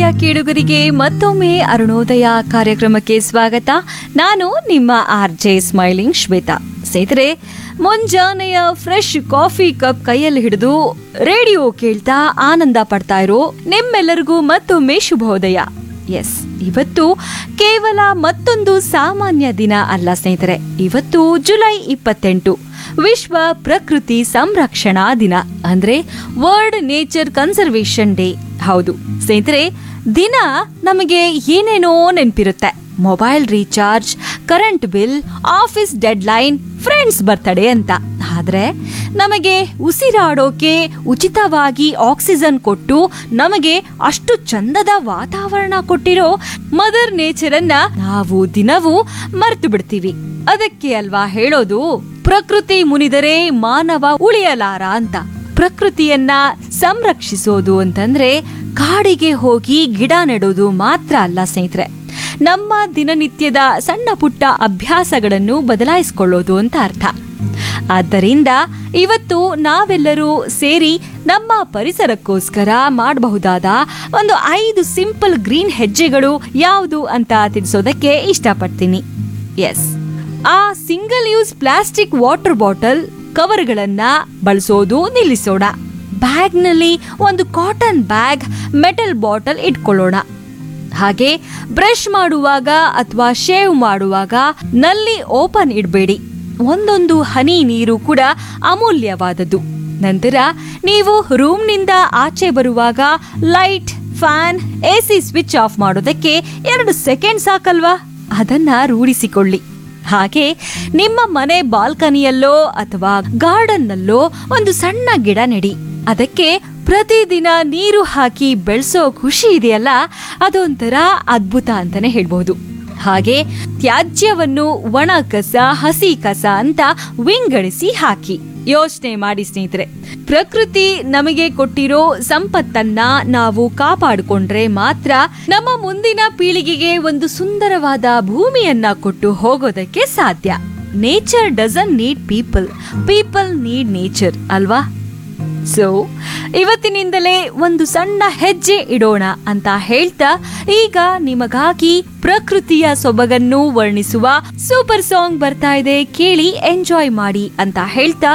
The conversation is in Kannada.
ಪ್ರಿಯ ಕೇಳುಗರಿಗೆ ಮತ್ತೊಮ್ಮೆ ಅರುಣೋದಯ ಕಾರ್ಯಕ್ರಮಕ್ಕೆ ಸ್ವಾಗತ ನಾನು ನಿಮ್ಮ ಆರ್ ಜೆ ಸ್ಮೈಲಿಂಗ್ ಶ್ವೇತಾ ಸ್ನೇಹಿತರೆ ಮುಂಜಾನೆಯ ಫ್ರೆಶ್ ಕಾಫಿ ಕಪ್ ಕೈಯಲ್ಲಿ ಹಿಡಿದು ರೇಡಿಯೋ ಕೇಳ್ತಾ ಆನಂದ ಪಡ್ತಾ ಇರೋ ನಿಮ್ಮೆಲ್ಲರಿಗೂ ಮತ್ತೊಮ್ಮೆ ಶುಭೋದಯ ಎಸ್ ಇವತ್ತು ಕೇವಲ ಮತ್ತೊಂದು ಸಾಮಾನ್ಯ ದಿನ ಅಲ್ಲ ಸ್ನೇಹಿತರೆ ಇವತ್ತು ಜುಲೈ ಇಪ್ಪತ್ತೆಂಟು ವಿಶ್ವ ಪ್ರಕೃತಿ ಸಂರಕ್ಷಣಾ ದಿನ ಅಂದ್ರೆ ವರ್ಲ್ಡ್ ನೇಚರ್ ಕನ್ಸರ್ವೇಷನ್ ಡೇ ಹೌದು ಸ್ನೇಹಿತರೆ ದಿನ ನಮಗೆ ಏನೇನೋ ನೆನಪಿರುತ್ತೆ mobile recharge current bill office deadline friends birthday ಅಂತ ಆದ್ರೆ ನಮಗೆ ಉಸಿರಾಡೋಕೆ ಉಚಿತವಾಗಿ ಆಕ್ಸಿಜನ್ ಕೊಟ್ಟು ನಮಗೆ ಅಷ್ಟು ಚಂದದ ವಾತಾವರಣ ಕೊಟ್ಟಿರೋ ಮದರ್ ನೇಚರ್ ಅನ್ನ ನಾವು ದಿನವೂ ಮರ್ತು ಬಿಡ್ತೀವಿ ಅದಕ್ಕೆ ಅಲ್ವಾ ಹೇಳೋದು ಪ್ರಕೃತಿ ಮುನಿದರೆ ಮಾನವ ಉಳಿಯಲಾರ ಅಂತ ಪ್ರಕೃತಿಯನ್ನ ಸಂರಕ್ಷಿಸೋದು ಅಂತಂದ್ರೆ ಕಾಡಿಗೆ ಹೋಗಿ ಗಿಡ ನೆಡೋದು ಮಾತ್ರ ಅಲ್ಲ ಸ್ನೇಹಿತರೆ ನಮ್ಮ ದಿನನಿತ್ಯದ ಸಣ್ಣ ಪುಟ್ಟ ಅಭ್ಯಾಸಗಳನ್ನು ಬದಲಾಯಿಸಿಕೊಳ್ಳೋದು ಅಂತ ಅರ್ಥ ಆದ್ದರಿಂದ ಇವತ್ತು ನಾವೆಲ್ಲರೂ ಸೇರಿ ನಮ್ಮ ಪರಿಸರಕ್ಕೋಸ್ಕರ ಮಾಡಬಹುದಾದ ಒಂದು ಐದು ಸಿಂಪಲ್ ಗ್ರೀನ್ ಹೆಜ್ಜೆಗಳು ಯಾವುದು ಅಂತ ತಿಳಿಸೋದಕ್ಕೆ ಇಷ್ಟಪಡ್ತೀನಿ ಎಸ್ ಆ single use plastic water bottle ಕವರ್ಗಳನ್ನ ಬಳಸೋದು ನಿಲ್ಲಿಸೋಣ ಬ್ಯಾಗ್ನಲ್ಲಿ ಒಂದು ಕಾಟನ್ ಬ್ಯಾಗ್ ಮೆಟಲ್ ಬಾಟಲ್ ಇಟ್ಕೊಳ್ಳೋಣ ಹಾಗೆ ಬ್ರಷ್ ಮಾಡುವಾಗ ಅಥವಾ ಶೇವ್ ಮಾಡುವಾಗ ನಲ್ಲಿ ಓಪನ್ ಇಡಬೇಡಿ ಒಂದೊಂದು ಹನಿ ನೀರು ಕೂಡ ಅಮೂಲ್ಯವಾದದ್ದು ನಂತರ ನೀವು ರೂಮ್ನಿಂದ ಆಚೆ ಬರುವಾಗ light fan AC switch off ಮಾಡೋದಕ್ಕೆ ಎರಡು ಸೆಕೆಂಡ್ ಸಾಕಲ್ವಾ ಅದನ್ನ ರೂಢಿಸಿಕೊಳ್ಳಿ ಹಾಗೆ ನಿಮ್ಮ ಮನೆ ಬಾಲ್ಕನಿಯಲ್ಲೋ ಅಥವಾ ಗಾರ್ಡನ್ನಲ್ಲೋ ಒಂದು ಸಣ್ಣ ಗಿಡ ನೆಡಿ ಅದಕ್ಕೆ ಪ್ರತಿದಿನ ನೀರು ಹಾಕಿ ಬೆಳೆಸೋ ಖುಷಿ ಇದೆಯಲ್ಲ ಅದೊಂಥರ ಅದ್ಭುತ ಅಂತಾನೆ ಹೇಳ್ಬಹುದು ಹಾಗೆ ತ್ಯಾಜ್ಯವನ್ನು ಒಣ ಕಸ ಹಸಿ ಕಸ ಅಂತ ವಿಂಗಡಿಸಿ ಹಾಕಿ ಯೋಚನೆ ಮಾಡಿ ಸ್ನೇಹಿತರೆ ಪ್ರಕೃತಿ ನಮಗೆ ಕೊಟ್ಟಿರೋ ಸಂಪತ್ತನ್ನ ನಾವು ಕಾಪಾಡಿಕೊಂಡ್ರೆ ಮಾತ್ರ ನಮ್ಮ ಮುಂದಿನ ಪೀಳಿಗೆಗೆ ಒಂದು ಸುಂದರವಾದ ಭೂಮಿಯನ್ನ ಕೊಟ್ಟು ಹೋಗೋದಕ್ಕೆ ಸಾಧ್ಯ nature doesn't need people people need nature ಅಲ್ವಾ ಸೊ ಇವತ್ತಿನಿಂದಲೇ ಒಂದು ಸಣ್ಣ ಹೆಜ್ಜೆ ಇಡೋಣ ಅಂತ ಹೇಳ್ತಾ ಈಗ ನಿಮಗಾಗಿ ಪ್ರಕೃತಿಯ ಸೊಬಗನ್ನು ವರ್ಣಿಸುವ ಸೂಪರ್ ಸಾಂಗ್ ಬರ್ತಾ ಇದೆ ಕೇಳಿ ಎಂಜಾಯ್ ಮಾಡಿ ಅಂತ ಹೇಳ್ತಾ